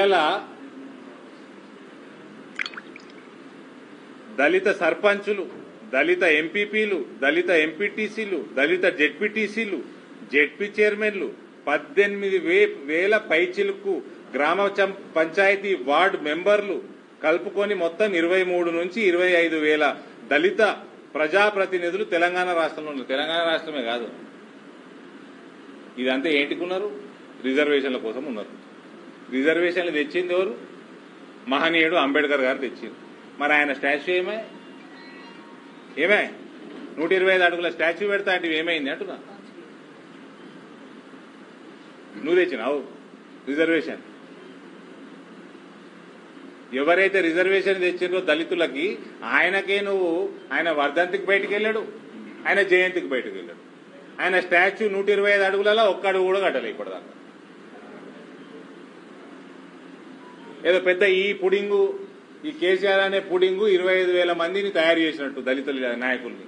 ఇవాళ దళిత సర్పంచులు దళిత ఎంపీపీలు దళిత ఎంపీటీసీలు దళిత జెడ్పీటీసీలు జెడ్పీ చైర్మన్లు పద్దెనిమిది వే- వేల పైచిలకు గ్రామ చం- పంచాయతీ వార్డు మెంబర్లు కలుపుకొని మొత్తం ఇరవై మూడు నుంచి ఇరవై ఐదు వేల దళిత ప్రజాప్రతినిధులు తెలంగాణ రాష్ట్రంలో ఉన్నారు తెలంగాణ రాష్ట్రమే కాదు ఇదంతా ఏంటికున్నారు రిజర్వేషన్ల కోసం ఉన్నారు రిజర్వేషన్లు తెచ్చింది ఎవరు మహనీయుడు అంబేద్కర్ గారు తెచ్చింది మరి ఆయన స్టాచ్యూ ఏమే ఏమే నూట ఇరవై ఐదు అడుగుల స్టాచ్యూ పెడతా అంటే ఏమైంది అంటున్నా నువ్వు తెచ్చినావు రిజర్వేషన్ ఎవరైతే రిజర్వేషన్ తెచ్చిండ్రో దళితులకి ఆయనకే నువ్వు ఆయన వర్ధంతికి బయటికి వెళ్ళాడు ఆయన జయంతికి బయటకు వెళ్ళాడు ఆయన స్టాచ్యూ నూట ఇరవై ఐదు అడుగులలో ఒక్క అడుగు కూడా కట్టలే ఇప్పటిదాకా ఏదో పెద్ద ఈ పుడింగు ఈ కేసీఆర్ అనే పుడింగు ఇరవై ఐదు వేల మందిని తయారు చేసినట్టు దళితుల నాయకుల్ని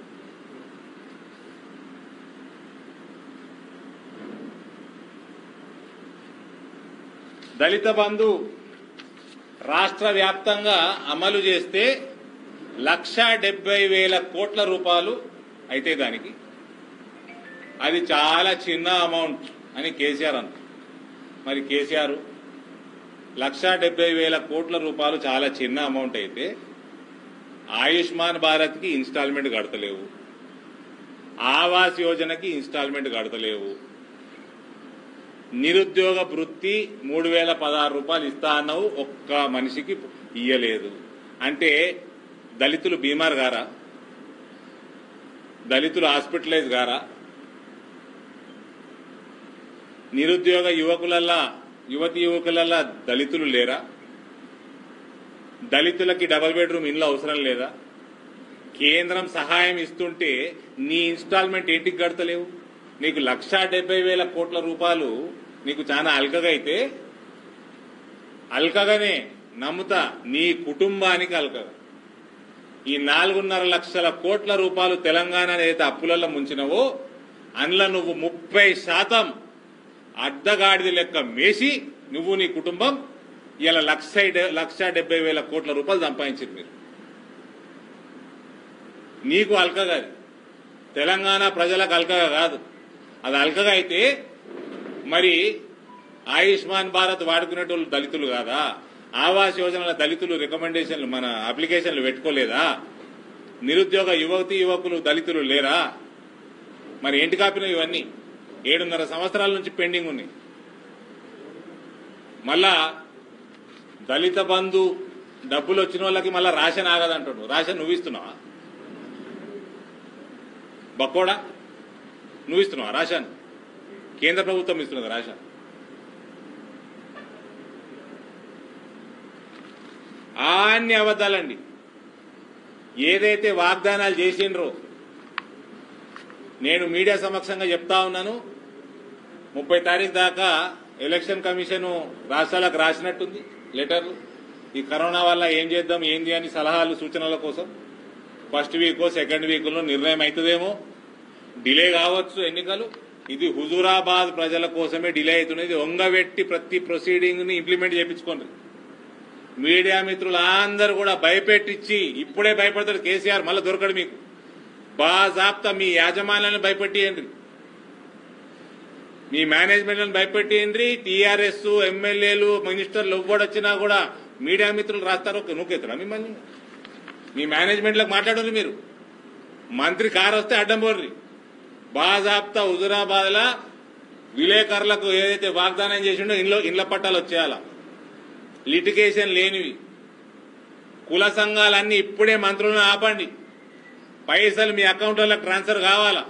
దళిత బంధు రాష్ట్ర వ్యాప్తంగా అమలు చేస్తే లక్ష డెబ్బై వేల కోట్ల రూపాయలు అయితే దానికి అది చాలా చిన్న అమౌంట్ అని కేసీఆర్ అంట మరి కేసీఆర్ లక్ష డెబ్బై వేల కోట్ల రూపాయలు చాలా చిన్న అమౌంట్ అయితే ఆయుష్మాన్ భారత్ కి ఇన్స్టాల్మెంట్ కడతలేవు ఆవాస్ యోజనకి ఇన్స్టాల్మెంట్ కడతలేవు నిరుద్యోగ వృత్తి మూడు వేల పదహారు రూపాయలు ఇస్తా అన్నావు ఒక్క మనిషికి ఇయ్యలేదు అంటే దళితులు బీమార్ గారా దళితులు హాస్పిటలైజ్ గారా నిరుద్యోగ యువకులల్లా యువతి యువకులల్లా దళితులు లేరా దళితులకి డబల్ బెడ్రూమ్ ఇండ్లు అవసరం లేదా కేంద్రం సహాయం ఇస్తుంటే నీ ఇన్స్టాల్మెంట్ ఏంటికి కడతలేవు నీకు లక్షా డెబ్బై వేల కోట్ల రూపాయలు నీకు చాలా అల్కగా అయితే అల్కగానే నమ్ముతా నీ కుటుంబానికి అల్కగా ఈ నాలుగున్నర లక్షల కోట్ల రూపాయలు తెలంగాణ ఏదైతే అప్పులలో ముంచినవో అందులో నువ్వు ముప్పై శాతం అడ్డగాడిది లెక్క మేసి నువ్వు నీ కుటుంబం ఇలా లక్ష లక్ష డెబ్బై వేల కోట్ల రూపాయలు సంపాదించారు మీరు నీకు అల్కగా అది. తెలంగాణ ప్రజలకు అల్కగా కాదు అది అల్కగా అయితే మరి ఆయుష్మాన్ భారత్ వాడుకునేటోళ్ళు దళితులు కాదా ఆవాస్ యోజనల దళితులు రికమెండేషన్లు మన అప్లికేషన్లు పెట్టుకోలేదా నిరుద్యోగ యువతి యువకులు దళితులు లేరా మరి ఏంటి కాపినవి ఇవన్నీ ఏడున్నర సంవత్సరాల నుంచి పెండింగ్ ఉన్నాయి మళ్ళా దళిత బంధు డబ్బులు వచ్చిన వాళ్ళకి మళ్ళా రాషన్ ఆగదంటాడు రాషన్ నువ్వు ఇస్తున్నావా బక్కోడా నువ్వు ఇస్తున్నావా రాషన్ కేంద్ర ప్రభుత్వం ఇస్తున్నది రాషన్ అన్ని అబద్ధాలండి ఏదైతే వాగ్దానాలు చేసిండ్రో నేను మీడియా సమక్షంగా చెప్తా ఉన్నాను ముప్పై తారీఖు దాకా ఎలక్షన్ కమిషన్ రాష్ట్రాలకు రాసినట్టుంది లెటర్లు ఈ కరోనా వల్ల ఏం చేద్దాం ఏంది అని సలహాలు సూచనల కోసం ఫస్ట్ వీకో సెకండ్ వీక్లో నిర్ణయం అవుతుందేమో డిలే కావచ్చు ఎన్నికలు ఇది హుజూరాబాద్ ప్రజల కోసమే డిలే అవుతున్నది ఒంగబెట్టి ప్రతి ప్రొసీడింగ్ ని ఇంప్లిమెంట్ చేయించుకోండి మీడియా మిత్రులు అందరూ కూడా భయపెట్టించి ఇప్పుడే భయపడతాడు కేసీఆర్ మళ్ళీ దొరకడు మీకు బాజాప్తా మీ యాజమాన్యాలను భయపెట్టియండి మీ మేనేజ్మెంట్లను భయపెట్టియండి టీఆర్ఎస్ ఎమ్మెల్యేలు మినిస్టర్లు ఎవ్వడొచ్చినా కూడా మీడియా మిత్రులు రాస్తారు ఒక నూకెత్తరా మిమ్మల్ని మీ మేనేజ్మెంట్లకు మాట్లాడండి మీరు మంత్రి కారు వస్తే అడ్డం పోర్రి బాజాప్తా హుజురాబాద్ లా విలేకరులకు ఏదైతే వాగ్దానం చేసిండో ఇంట్లో ఇండ్ల పట్టాలు వచ్చేయాల లిటిగేషన్ లేనివి కుల సంఘాలన్నీ ఇప్పుడే మంత్రులను ఆపండి పైసలు మీ అకౌంట్లకు ట్రాన్స్ఫర్ కావాలా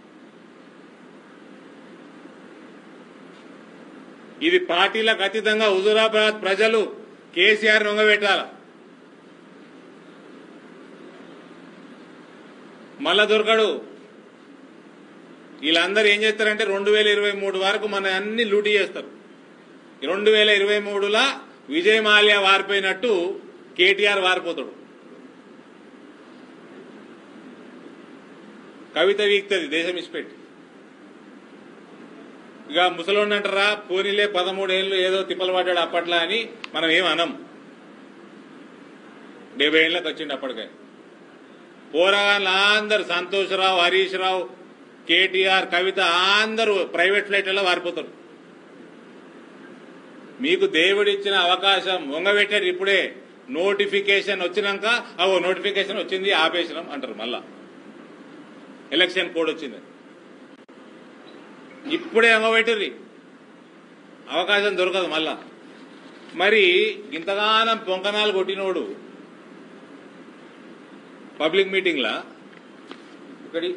ఇది పార్టీలకు అతీతంగా హుజురాబాద్ ప్రజలు కేసీఆర్ నొంగబెట్టాల మళ్ళా దొరకడు వీళ్ళందరూ ఏం చేస్తారంటే రెండు వేల ఇరవై మూడు వరకు మన అన్ని లూటీ చేస్తారు రెండు వేల ఇరవై మూడులా విజయ్ మాల్యా వారిపోయినట్టు కేటీఆర్ వారిపోతాడు కవిత వీక్తుంది దేశం ఇచ్చిపెట్టి ఇక ఇక ముసలోడిని అంటారా పోనీలే పదమూడేళ్ళు ఏదో తిప్పలు పడ్డాడు అప్పట్లా అని మనం ఏం అనం డెబ్బై ఏళ్ళకి వచ్చిండు అప్పటికే పోరాగాళ్ళు అందరు సంతోష్రావు హరీష్ రావు కేటీఆర్ కవిత అందరూ ప్రైవేట్ ఫ్లైట్లలో వారిపోతారు మీకు దేవుడిచ్చిన అవకాశం వంగబెట్టాడు ఇప్పుడే నోటిఫికేషన్ వచ్చినాక అవో నోటిఫికేషన్ వచ్చింది ఆపేసినాం అంటారు మళ్ళా ఎలక్షన్ కోడ్ వచ్చింది ఇప్పుడే వంగబెట్టిర్రి అవకాశం దొరకదు మళ్ళా మరి ఇంతగానం పొంకనాలు కొట్టినోడు పబ్లిక్ మీటింగ్లా ఇక్కడి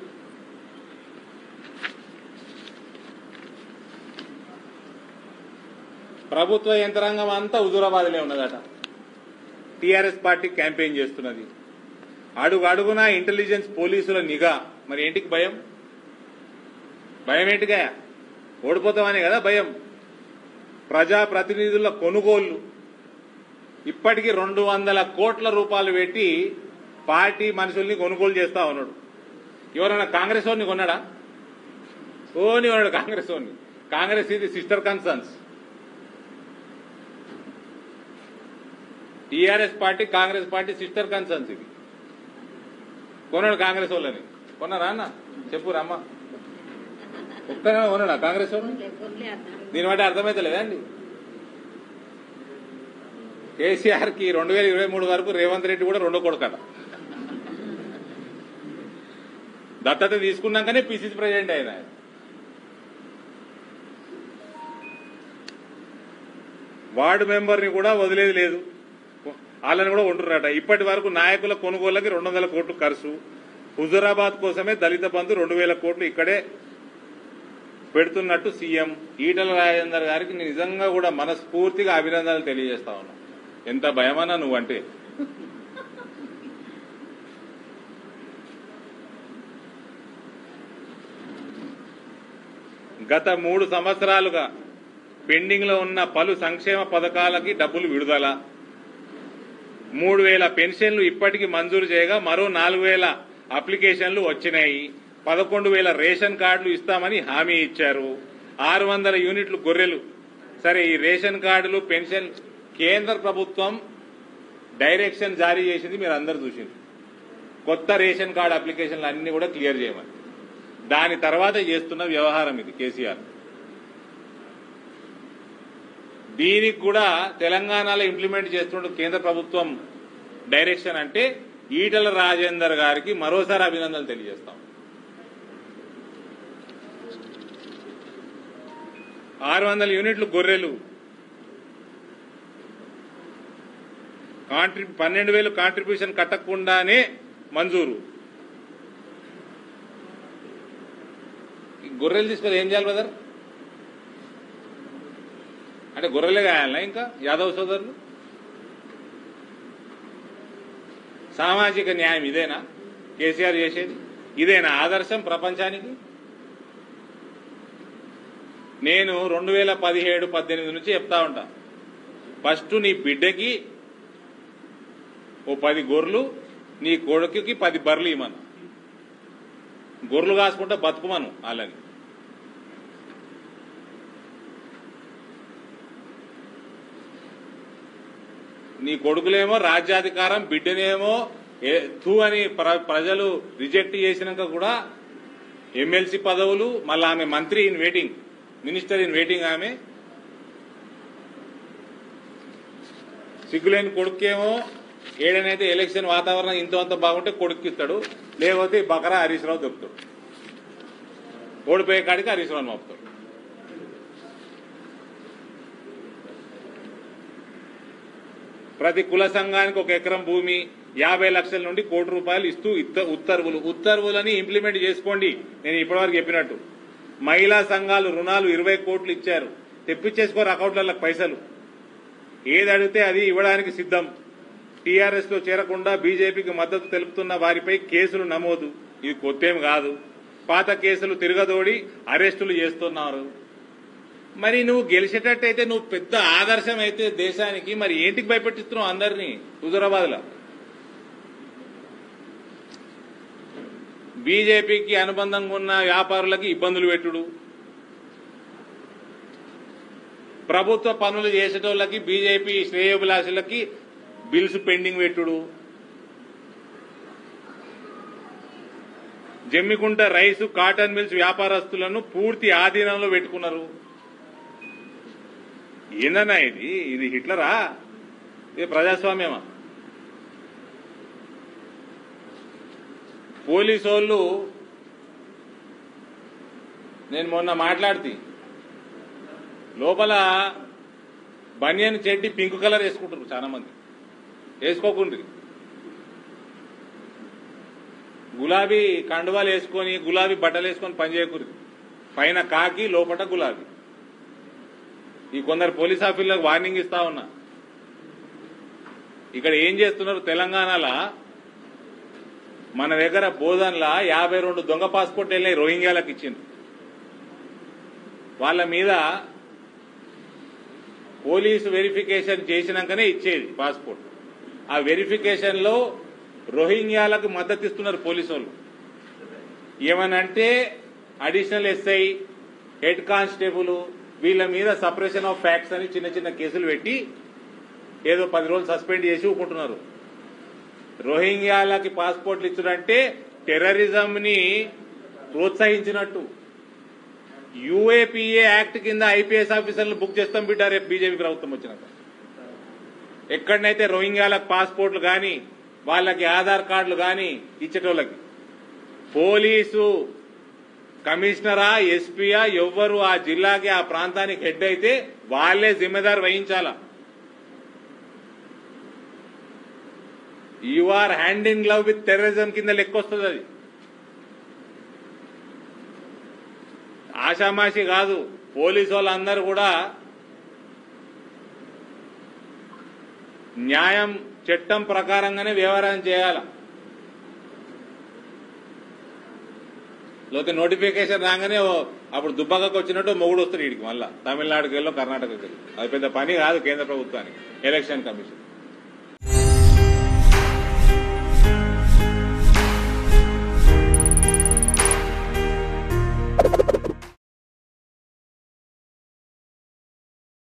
ప్రభుత్వ యంత్రాంగం అంతా హుజూరాబాద్లే ఉన్నదట టీఆర్ఎస్ పార్టీ క్యాంపెయిన్ చేస్తున్నది అడుగు అడుగున ఇంటెలిజెన్స్ పోలీసుల నిఘా మరి ఏంటికి భయం భయం ఏంటిగా ఓడిపోతామని కదా భయం ప్రజాప్రతినిధుల కొనుగోళ్లు ఇప్పటికీ రెండు వందల కోట్ల రూపాయలు పెట్టి పార్టీ మనుషుల్ని కొనుగోలు చేస్తా ఉన్నాడు ఎవరైనా కాంగ్రెస్ వాడిని కొన్నాడా ఓని కొన్నాడు కాంగ్రెస్ వాడిని కాంగ్రెస్ ఇది sister concerns TRS party Congress party sister concerns ఇది కొన్నాడు కాంగ్రెస్ వాళ్ళని కొన్నారా అన్న చెప్పు రమ్మ ఒక్కనే కొన్నాడా కాంగ్రెస్ వాళ్ళు దీని బట్టి అర్థమైతలేదా అండి కేసీఆర్ కి రెండు వేల ఇరవై మూడు వరకు రేవంత్ రెడ్డి కూడా రెండో కొడుకట దత్తత తీసుకున్నాకనే పిసిసి ప్రెసిడెంట్ అయిన ఆయన. వార్డు మెంబర్ని కూడా వదిలేది లేదు వాళ్ళని కూడా ఉంటున్నారట ఇప్పటి వరకు నాయకుల కొనుగోళ్లకి రెండు వందల కోట్లు ఖర్చు హుజురాబాద్ కోసమే దళిత బంధు రెండు వేల కోట్లు ఇక్కడే పెడుతున్నట్టు సీఎం ఈటల రాజేందర్ గారికి నేను నిజంగా కూడా మనస్ఫూర్తిగా అభినందనలు తెలియజేస్తా ఉన్నా ఎంత భయమన్నా నువ్వంటే గత మూడు సంవత్సరాలుగా పెండింగ్ లో ఉన్న పలు సంక్షేమ పథకాలకి డబ్బులు విడుదల మూడు వేల పెన్షన్లు ఇప్పటికి మంజూరు చేయగా మరో నాలుగు వేల అప్లికేషన్లు వచ్చినాయి పదకొండు వేల రేషన్ కార్డులు ఇస్తామని హామీ ఇచ్చారు ఆరు వందల యూనిట్లు గొర్రెలు సరే ఈ రేషన్ కార్డులు పెన్షన్ కేంద్ర ప్రభుత్వం డైరెక్షన్ జారీ చేసింది మీరు అందరు చూసింది కొత్త రేషన్ కార్డు అప్లికేషన్లు అన్ని కూడా క్లియర్ చేయమని దాని తర్వాత చేస్తున్న వ్యవహారం ఇది కేసీఆర్ దీనికి కూడా తెలంగాణలో ఇంప్లిమెంట్ చేస్తున్న కేంద్ర ప్రభుత్వం డైరెక్షన్ అంటే ఈటల రాజేందర్ గారికి మరోసారి అభినందనలు తెలియజేస్తాం ఆరు వందల యూనిట్లు గొర్రెలు కాంట్రి పన్నెండు వేలు కాంట్రిబ్యూషన్ కట్టకుండానే మంజూరు ఈ గొర్రెలు తీసుకొని ఏం చేయాలి బ్రదర్ అంటే గొర్రెలే కాయాలనా ఇంకా యాదవ్ సోదరులు సామాజిక న్యాయం ఇదేనా కేసీఆర్ చేసేది ఇదేనా ఆదర్శం ప్రపంచానికి నేను రెండు వేల పదిహేడు పద్దెనిమిది నుంచి చెప్తా ఉంటా ఫస్ట్ నీ బిడ్డకి ఓ పది గొర్రెలు నీ కొడుకుకి పది బర్రెలు ఇవ్వను గొర్రెలు కాసుకుంటే బతుకుమను వాళ్ళని నీ కొడుకులేమో రాజ్యాధికారం బిడ్డనేమో ఏ- తూ అని ప్ర- ప్రజలు రిజెక్ట్ చేసినాక కూడా ఎమ్మెల్సీ పదవులు మళ్ళీ ఆమె మంత్రి in waiting minister in waiting ఆమె సిగ్గులేని కొడుకేమో ఏడనైతే ఎలక్షన్ వాతావరణం ఇంత అంత బాగుంటే కొడుకు ఇస్తాడు లేకపోతే ఈ బకరా హరీష్ రావు దొరుకుతాడు ఓడిపోయే కాడికి హరీష్ రావు పంపుతాడు ప్రతి కుల సంఘానికి ఒక ఎకరం భూమి యాభై లక్షల నుండి కోటి రూపాయలు ఇస్తూ ఇత్త- ఉత్తర్వులు ఉత్తర్వులని ఇంప్లిమెంట్ చేసుకోండి నేను ఇప్పటివరకు చెప్పినట్టు మహిళా సంఘాలు రుణాలు ఇరవై కోట్లు ఇచ్చారు తెప్పించేసుకోరు అకౌంట్లలో పైసలు ఏది అడిగితే అది ఇవ్వడానికి సిద్ధం టీఆర్ఎస్ లో చేరకుండా బీజేపీకి మద్దతు తెలుపుతున్న వారిపై కేసులు నమోదు ఇది కొత్తేం కాదు పాత కేసులు తిరగదోడి అరెస్టులు చేస్తున్నారు మరి నువ్వు గెలిచేటట్టయితే నువ్వు పెద్ద ఆదర్శం అయితే దేశానికి మరి ఏంటికి భయపెట్టిస్తున్నావు అందరినీ హుజురాబాద్ లో బీజేపీకి అనుబంధంగా ఉన్న వ్యాపారులకి ఇబ్బందులు పెట్టుడు ప్రభుత్వ పనులు చేసేటోళ్ళకి బీజేపీ శ్రేయోభిలాషులకి బిల్స్ పెండింగ్ పెట్టుడు జమ్మికుంట రైసు కాటన్ మిల్స్ వ్యాపారస్తులను పూర్తి ఆధీనంలో పెట్టుకున్నారు ఏందన్నా ఇది ఇది హిట్లరా ఇది ప్రజాస్వామ్యమా పోలీసు వాళ్ళు నేను మొన్న మాట్లాడితే లోపల బనియన్ చెడ్డి పింక్ కలర్ వేసుకుంటారు చాలా మంది వేసుకోకుండ్రి గులాబీ కండువాలు వేసుకొని గులాబీ బట్టలు వేసుకొని పని చేయకూడదు పైన కాకి లోపల గులాబీ ఈ కొందరు పోలీస్ ఆఫీసర్లకు వార్నింగ్ ఇస్తా ఉన్నా ఇక్కడ ఏం చేస్తున్నారు తెలంగాణలో మన దగ్గర బోధన్లా యాభై రెండు దొంగ పాస్పోర్ట్ వెళ్ళినాయి రోహింగ్యాలకు ఇచ్చింది వాళ్ళ మీద పోలీసు వెరిఫికేషన్ చేసినాకనే ఇచ్చేది పాస్పోర్ట్ ఆ వెరిఫికేషన్ లో రోహింగ్యాలకు మద్దతు ఇస్తున్నారు పోలీసు వాళ్ళు ఏమనంటే అడిషనల్ ఎస్ఐ హెడ్ కానిస్టేబుల్ వీళ్ళ మీద సపరేషన్ ఆఫ్ ఫ్యాక్ట్స్ అని చిన్న చిన్న కేసులు పెట్టి ఏదో పది రోజులు సస్పెండ్ చేసి ఊకుంటున్నారు రోహింగ్యాలకి పాస్పోర్ట్లు ఇచ్చుడంటే టెర్రరిజం ని ప్రోత్సహించినట్టు యూఏపీఏ యాక్ట్ కింద ఐపీఎస్ ఆఫీసర్లు బుక్ చేస్తాం బిడ్డ రేపు బీజేపీ ప్రభుత్వం వచ్చినాక ఎక్కడనైతే రోహింగ్యాలకు పాస్పోర్ట్లు గాని వాళ్ళకి ఆధార్ కార్డులు గాని ఇచ్చేటోళ్ళకి పోలీసు కమిషనరా ఎస్పీయా ఎవ్వరు ఆ జిల్లాకి ఆ ప్రాంతానికి హెడ్ అయితే వాళ్ళే జిమ్మెదారు వహించాలా you are hand in glove with terrorism కింద లెక్కొస్తుంది అది ఆషామాషి కాదు పోలీసు వాళ్ళందరూ కూడా న్యాయం చట్టం ప్రకారంగానే వ్యవహారం చేయాల లేకపోతే నోటిఫికేషన్ రాగానే ఓ అప్పుడు దుబ్బకకు వచ్చినట్టు మొగుడు వస్తాడు వీడికి మళ్ళా తమిళనాడుకి వెళ్ళో కర్ణాటకకి వెళ్ళి అది పెద్ద పని కాదు కేంద్ర ప్రభుత్వానికి ఎలక్షన్ కమిషన్